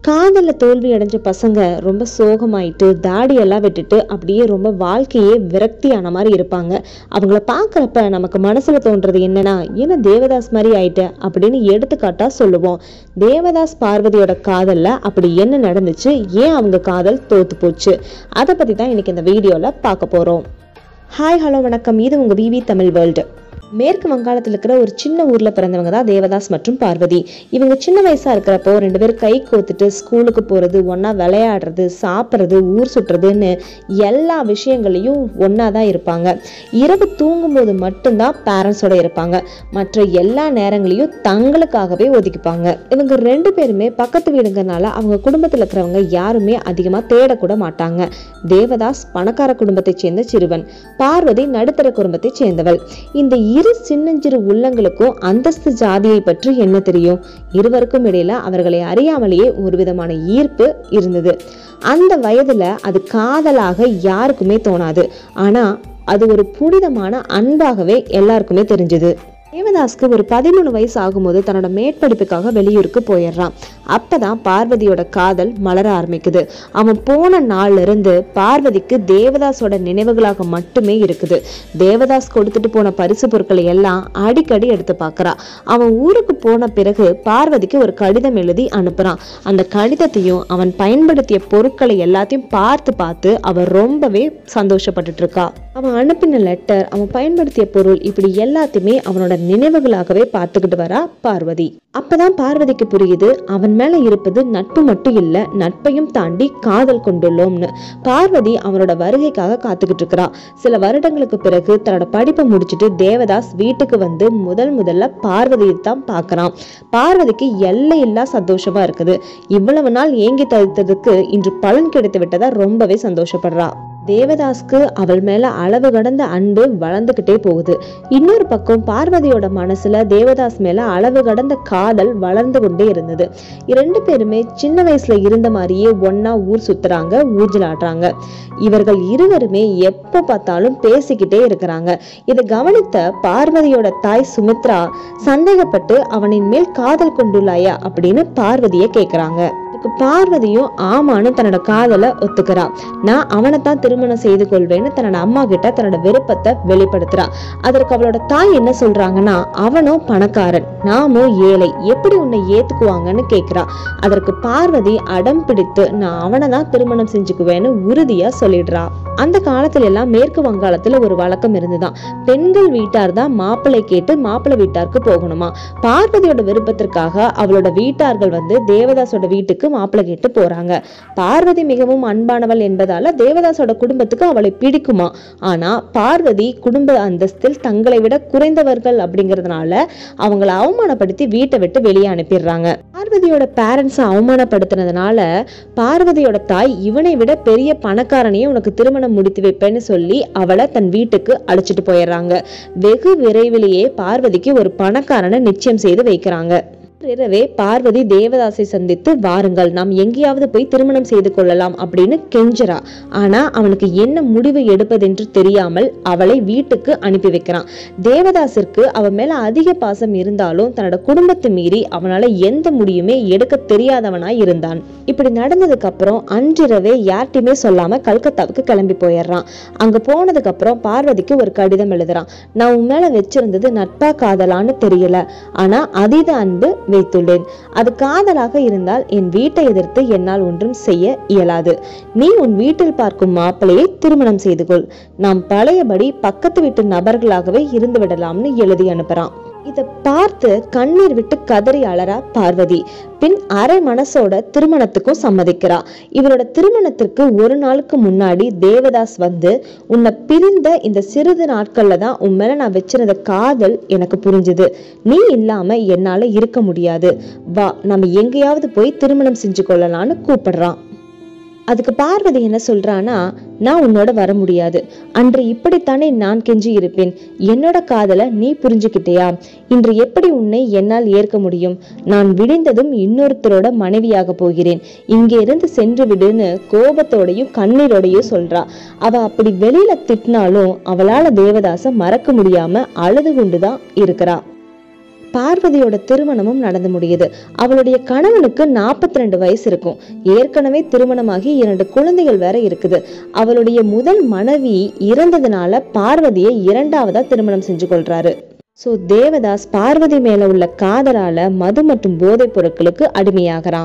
காதலில் தோல்வி அடைஞ்ச பசங்க ரொம்ப சோகமாயிட்டு தாடியெல்லாம் விட்டுட்டு அப்படியே ரொம்ப வாழ்க்கையே விரக்தியான மாதிரி இருப்பாங்க அவங்கள பார்க்குறப்ப நமக்கு மனசில் தோன்றது என்னன்னா என்ன தேவதாஸ் மாதிரி ஆயிட்ட அப்படின்னு எடுத்துக்காட்டா சொல்லுவோம் தேவதாஸ் பார்வதியோட காதலில் அப்படி என்ன நடந்துச்சு ஏன் அவங்க காதல் தோத்து போச்சு அதை பற்றி தான் இன்னைக்கு இந்த வீடியோவில் பார்க்க போகிறோம் ஹாய் ஹலோ வணக்கம் இது உங்கள் விவி தமிழ் வேர்ல்டு மேற்கு வங்காளத்தில் இருக்கிற ஒரு சின்ன ஊரில் பிறந்தவங்க தான் தேவதாஸ் மற்றும் பார்வதி இவங்க சின்ன வயசாக இருக்கிறப்போ ரெண்டு பேரும் கை கோத்துட்டு ஸ்கூலுக்கு போகிறது ஒன்றா விளையாடுறது சாப்பிட்றது ஊர் சுற்றுறதுன்னு எல்லா விஷயங்களையும் ஒன்றா தான் இருப்பாங்க இரவு தூங்கும்போது மட்டும்தான் பேரண்ட்ஸோட இருப்பாங்க மற்ற எல்லா நேரங்களையும் தங்களுக்காகவே ஒதுக்கிப்பாங்க இவங்க ரெண்டு பேருமே பக்கத்து வீடுங்கிறனால அவங்க குடும்பத்தில் இருக்கிறவங்க யாருமே அதிகமாக தேடக்கூட மாட்டாங்க தேவதாஸ் பணக்கார குடும்பத்தைச் சேர்ந்த சிறுவன் பார்வதி நடுத்தர குடும்பத்தைச் சேர்ந்தவள் இந்த இரு சின்னஞ்சிறு உள்ளங்களுக்கும் அந்தஸ்து ஜாதியை பற்றி என்ன தெரியும் இருவருக்கும் இடையில அவர்களை அறியாமலேயே ஒரு விதமான ஈர்ப்பு இருந்தது அந்த வயதுல அது காதலாக யாருக்குமே தோணாது ஆனா அது ஒரு புனிதமான அன்பாகவே எல்லாருக்குமே தெரிஞ்சது தேவதாஸ்க்கு ஒரு பதிமூணு வயசு ஆகும்போது தன்னோட மேற்படிப்புக்காக வெளியூருக்கு போயிடுறான் அப்பதான் பார்வதியோட காதல் மலர ஆரம்பிக்குது அவன் போன நாள்ல இருந்து பார்வதிக்கு தேவதாஸோட நினைவுகளாக மட்டுமே இருக்குது தேவதாஸ் கொடுத்துட்டு போன பரிசு பொருட்களை எல்லாம் அடிக்கடி எடுத்து பார்க்கறா அவன் ஊருக்கு போன பிறகு பார்வதிக்கு ஒரு கடிதம் எழுதி அனுப்புறான் அந்த கடிதத்தையும் அவன் பயன்படுத்திய பொருட்களை எல்லாத்தையும் பார்த்து பார்த்து அவ ரொம்பவே சந்தோஷப்பட்டுட்டு இருக்கா அவன் அனுப்பின லெட்டர் அவன் பயன்படுத்திய பொருள் இப்படி எல்லாத்தையுமே அவனோட நினைவுகளாகவே பார்த்துக்கிட்டு வரா பார்வதி அப்பதான் பார்வதிக்கு புரியுது அவன் மேல இருப்பது நட்பு மட்டும் இல்ல நட்பையும் தாண்டி காதல் கொண்டுள்ளோம்னு பார்வதி அவனோட வருகைக்காக காத்துக்கிட்டு இருக்கிறா சில வருடங்களுக்கு பிறகு தன்னோட படிப்பை முடிச்சுட்டு தேவதாஸ் வீட்டுக்கு வந்து முதல் முதல்ல பார்வதியை தான் பார்க்கறான் பார்வதிக்கு எல்லையில்லா சந்தோஷமா இருக்குது இவ்வளவு நாள் ஏங்கி தவித்ததுக்கு இன்று பலன் கிடைத்து விட்டதா ரொம்பவே சந்தோஷப்படுறா தேவதாஸ்க்கு அவள் மேல அளவு கடந்த அன்பு வளர்ந்துகிட்டே போகுது இன்னொரு பக்கம் பார்வதியோட மனசுல தேவதாஸ் மேல அளவு கடந்த காதல் வளர்ந்து கொண்டே இருந்தது இரண்டு பேருமே சின்ன வயசுல இருந்த மாதிரியே ஒன்னா ஊர் சுத்துறாங்க ஊஞ்சலாடுறாங்க இவர்கள் இருவருமே எப்ப பார்த்தாலும் பேசிக்கிட்டே இருக்கிறாங்க இதை கவனித்த பார்வதியோட தாய் சுமித்ரா சந்தேகப்பட்டு அவனின் மேல் காதல் கொண்டுள்ளாயா அப்படின்னு பார்வதியை கேக்குறாங்க அதுக்கு பார்வதியும் ஆமான்னு தன்னோட காதலை ஒத்துக்கிறா நான் அவனைத்தான் திருமணம் செய்து கொள்வேன்னு தன்னோட அம்மா கிட்ட தன்னோட விருப்பத்தை வெளிப்படுத்துறா அதற்கு அவளோட தாய் என்ன சொல்றாங்கன்னா அவனும் பணக்காரன் நாமும் ஏழை எப்படி உன்னை ஏத்துக்குவாங்கன்னு கேக்குறா அதற்கு பார்வதி அடம் பிடித்து நான் அவனை தான் திருமணம் செஞ்சுக்குவேன்னு உறுதியா சொல்லிடுறா அந்த காலத்துல எல்லாம் மேற்கு வங்காளத்துல ஒரு வழக்கம் இருந்துதான் பெண்கள் வீட்டார் தான் மாப்பிள்ளை கேட்டு மாப்பிள்ளை வீட்டாருக்கு போகணுமா பார்வதியோட விருப்பத்திற்காக அவளோட வீட்டார்கள் வந்து தேவதாஸோட வீட்டுக்கு மாப்பிள்ளை கேட்டு போறாங்க பார்வதி மிகவும் அன்பானவள் என்பதால தேவதாஸோட குடும்பத்துக்கு அவளை பிடிக்குமா ஆனா பார்வதி குடும்ப அந்தஸ்தில் தங்களை விட குறைந்தவர்கள் அப்படிங்கறதுனால அவங்கள அவமானப்படுத்தி வீட்டை விட்டு வெளியே அனுப்பிடுறாங்க பார்வதியோட பேரண்ட்ஸ் அவமானப்படுத்தினதுனால பார்வதியோட தாய் இவனை விட பெரிய பணக்காரனையே உனக்கு திருமணம் முடித்து வைப்பேன்னு சொல்லி அவளை தன் வீட்டுக்கு அழைச்சிட்டு போயிடுறாங்க வெகு விரைவிலேயே பார்வதிக்கு ஒரு பணக்காரனை நிச்சயம் செய்து வைக்கிறாங்க இரவே பார்வதி தேவதாசை சந்தித்து வாருங்கள் நாம் எங்கேயாவது போய் திருமணம் செய்து கொள்ளலாம் அப்படின்னு கெஞ்சுறா ஆனா அவனுக்கு என்ன முடிவு எடுப்பதென்று தெரியாமல் அவளை வீட்டுக்கு அனுப்பி வைக்கிறான் தேவதாசிற்கு அவன் மேல அதிக பாசம் இருந்தாலும் தன்னோட குடும்பத்தை மீறி அவனால எந்த முடியுமே எடுக்க தெரியாதவனாய் இருந்தான் இப்படி நடந்ததுக்கு அப்புறம் அன்றிரவே யார்ட்டையுமே சொல்லாம கல்கத்தாவுக்கு கிளம்பி போயிடுறான் அங்க போனதுக்கு அப்புறம் பார்வதிக்கு ஒரு கடிதம் எழுதுறான் நான் உன் மேல வச்சிருந்தது நட்பா காதலான்னு தெரியல ஆனா அதீத அன்பு வைத்துள்ளேன் அது காதலாக இருந்தால் என் வீட்டை எதிர்த்து என்னால் ஒன்றும் செய்ய இயலாது நீ உன் வீட்டில் பார்க்கும் மாப்பிளையை திருமணம் செய்து கொள் நாம் பழையபடி பக்கத்து வீட்டு நபர்களாகவே இருந்து விடலாம்னு எழுதி அனுப்புறான் இதை பார்த்து கண்ணீர் விட்டு கதறி அழறா பார்வதி பின் அரை மனசோட திருமணத்துக்கும் சம்மதிக்கிறா இவரோட திருமணத்திற்கு ஒரு நாளுக்கு முன்னாடி தேவதாஸ் வந்து உன்னை பிரிந்த இந்த சிறிது நாட்கள்ல தான் உன் மேல நான் வச்சிருந்த காதல் எனக்கு புரிஞ்சுது நீ இல்லாம என்னால இருக்க முடியாது வா நம்ம எங்கேயாவது போய் திருமணம் செஞ்சு கொள்ளலாம்னு கூப்பிடுறான் அதுக்கு பார்வதி என்ன சொல்றானா நான் உன்னோட வர முடியாது அன்று இப்படித்தானே நான் கெஞ்சி இருப்பேன் என்னோட காதலை நீ புரிஞ்சுக்கிட்டியா இன்று எப்படி உன்னை என்னால் ஏற்க முடியும் நான் விடிந்ததும் இன்னொருத்தரோட மனைவியாக போகிறேன் இங்கே இருந்து சென்று விடுன்னு கோபத்தோடையும் கண்ணீரோடையும் சொல்றா அவ அப்படி வெளியில திட்டினாலும் அவளால தேவதாச மறக்க முடியாம அழுது கொண்டுதான் இருக்கிறா பார்வதியோட திருமணமும் நடந்து முடியுது அவளுடைய கணவனுக்கு நாற்பத்தி ரெண்டு வயசு இருக்கும் ஏற்கனவே திருமணமாகி இரண்டு குழந்தைகள் வேற இருக்குது அவளுடைய முதல் மனைவி இறந்ததுனால பார்வதியை இரண்டாவதா திருமணம் செஞ்சு கொள்றாரு ஸோ தேவதாஸ் பார்வதி மேல உள்ள காதலால மது மற்றும் போதைப் பொருட்களுக்கு அடிமையாகிறான்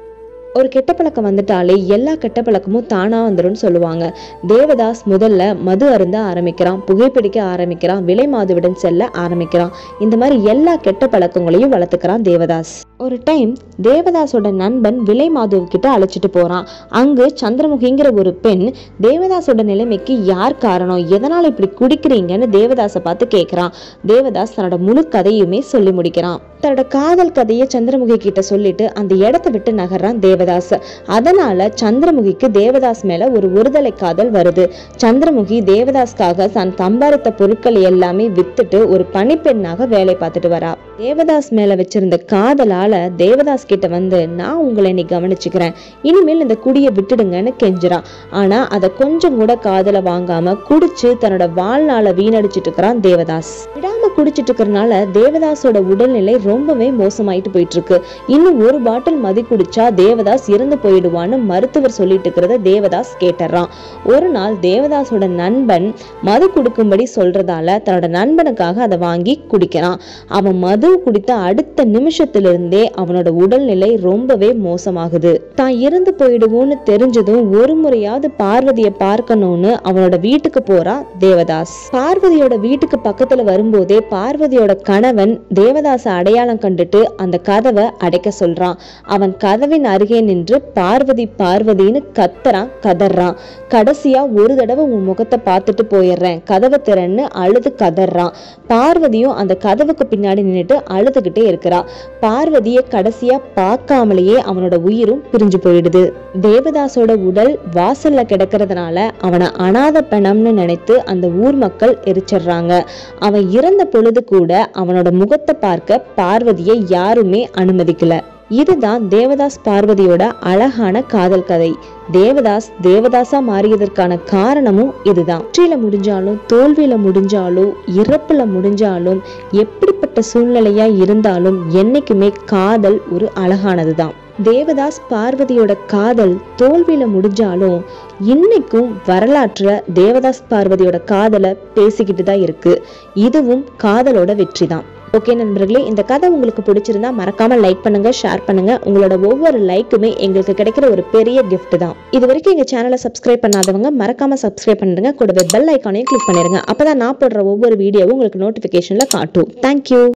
ஒரு கெட்ட பழக்கம் வந்துட்டாலே எல்லா கெட்ட பழக்கமும் தானா வந்துரும்னு சொல்லுவாங்க தேவதாஸ் முதல்ல மது அருந்த ஆரம்பிக்கிறான் புகைப்பிடிக்க ஆரம்பிக்கிறான் விலை மாதுவிடன் செல்ல ஆரம்பிக்கிறான் இந்த மாதிரி எல்லா கெட்ட பழக்கங்களையும் வளர்த்துக்கிறான் தேவதாஸ் ஒரு டைம் தேவதாஸோட நண்பன் விலை மாது கிட்ட அழைச்சிட்டு போறான் அங்கு சந்திரமுகிங்கிற ஒரு பெண் தேவதாஸோட நிலைமைக்கு யார் காரணம் எதனால இப்படி குடிக்கிறீங்கன்னு தேவதாஸை பார்த்து கேட்குறான் தேவதாஸ் தன்னோட முழு கதையுமே சொல்லி முடிக்கிறான் தன்னோட காதல் கதையை சந்திரமுகி கிட்ட சொல்லிட்டு அந்த இடத்த விட்டு நகர்றான் தேவதாஸ் அதனால சந்திரமுகிக்கு தேவதாஸ் மேல ஒரு ஒருதலை காதல் வருது சந்திரமுகி தேவதாஸ்க்காக தன் சம்பாதித்த பொருட்கள் எல்லாமே வித்துட்டு ஒரு பணிப்பெண்ணாக வேலை பார்த்துட்டு வரா தேவதாஸ் மேல வச்சிருந்த காதலால தேவதாஸ் கிட்ட வந்து நான் உங்களை நீ கவனிச்சுக்கிறேன் இனிமேல் இந்த குடியை விட்டுடுங்கன்னு கெஞ்சுறா ஆனா அதை கொஞ்சம் கூட காதல வாங்காம குடிச்சு தன்னோட வாழ்நாளை வீணடிச்சிட்டு இருக்கிறான் தேவதாஸ் விடாம குடிச்சிட்டு இருக்கிறனால தேவதாஸோட உடல்நிலை ரொம்பவே மோசமாயிட்டு போயிட்டு இருக்கு இன்னும் ஒரு பாட்டில் மதி குடிச்சா தேவதாஸ் இறந்து போயிடுவான்னு மருத்துவர் சொல்லிட்டு இருக்கிறத தேவதாஸ் கேட்டுறான் ஒரு நாள் தேவதாஸோட நண்பன் மது குடுக்கும்படி சொல்றதால தன்னோட நண்பனுக்காக அதை வாங்கி குடிக்கிறான் அவன் மது குடித்த அடுத்த நிமிஷத்திலிருந்தே அவனோட உடல்நிலை ரொம்பவே மோசமாகுது தான் இறந்து போயிடுவோன்னு தெரிஞ்சதும் ஒரு முறையாவது பார்வதியை பார்க்கணும்னு அவனோட வீட்டுக்கு போறான் தேவதாஸ் பார்வதியோட வீட்டுக்கு பக்கத்துல வரும்போதே பார்வதியோட கணவன் தேவதாச அடையாளம் கண்டுட்டு அந்த கதவை அடைக்க சொல்றான் அவன் கதவின் அருகே நின்று பார்வதி பார்வதின்னு கத்துறான் கதறான் கடைசியா ஒரு தடவை உன் முகத்தை பார்த்துட்டு போயிடுறேன் கதவை திறன்னு அழுது கதறான் பார்வதியும் அந்த கதவுக்கு பின்னாடி நின்னுட்டு அழுதுகிட்டே இருக்கிறா பார்வதியை கடைசியா பார்க்காமலேயே அவனோட உயிரும் பிரிஞ்சு போயிடுது தேவதாசோட உடல் வாசல்ல கிடக்கிறதுனால அவனை அனாத பணம்னு நினைத்து அந்த ஊர் மக்கள் எரிச்சிடுறாங்க அவன் இறந்த பொழுது கூட அவனோட முகத்தை பார்க்க பார்வதியை யாருமே அனுமதிக்கல இதுதான் தேவதாஸ் பார்வதியோட அழகான காதல் கதை தேவதாஸ் தேவதாசா மாறியதற்கான காரணமும் இதுதான் வெற்றியில முடிஞ்சாலும் தோல்வியில முடிஞ்சாலும் இறப்புல முடிஞ்சாலும் எப்படிப்பட்ட சூழ்நிலையா இருந்தாலும் என்னைக்குமே காதல் ஒரு அழகானதுதான் தேவதாஸ் பார்வதியோட காதல் தோல்வியில முடிஞ்சாலும் இன்னைக்கும் வரலாற்றுல தேவதாஸ் பார்வதியோட காதலை பேசிக்கிட்டு தான் இருக்கு இதுவும் காதலோட வெற்றி தான் ஓகே நண்பர்களே இந்த கதை உங்களுக்கு பிடிச்சிருந்தா மறக்காம லைக் பண்ணுங்க ஷேர் பண்ணுங்க உங்களோட ஒவ்வொரு லைக்குமே எங்களுக்கு கிடைக்கிற ஒரு பெரிய gift தான் இது வரைக்கும் எங்க சேனலை சப்ஸ்கிரைப் பண்ணாதவங்க மறக்காம சப்ஸ்கிரைப் பண்ணிடுங்க கூடவே பெல் ஐக்கானையும் கிளிக் பண்ணிருங்க அப்பதான் நான் போடுற ஒவ்வொரு வீடியோவும் உங்களுக்கு நோட்டிபிகேஷன்ல காட்டும் தேங்க்யூ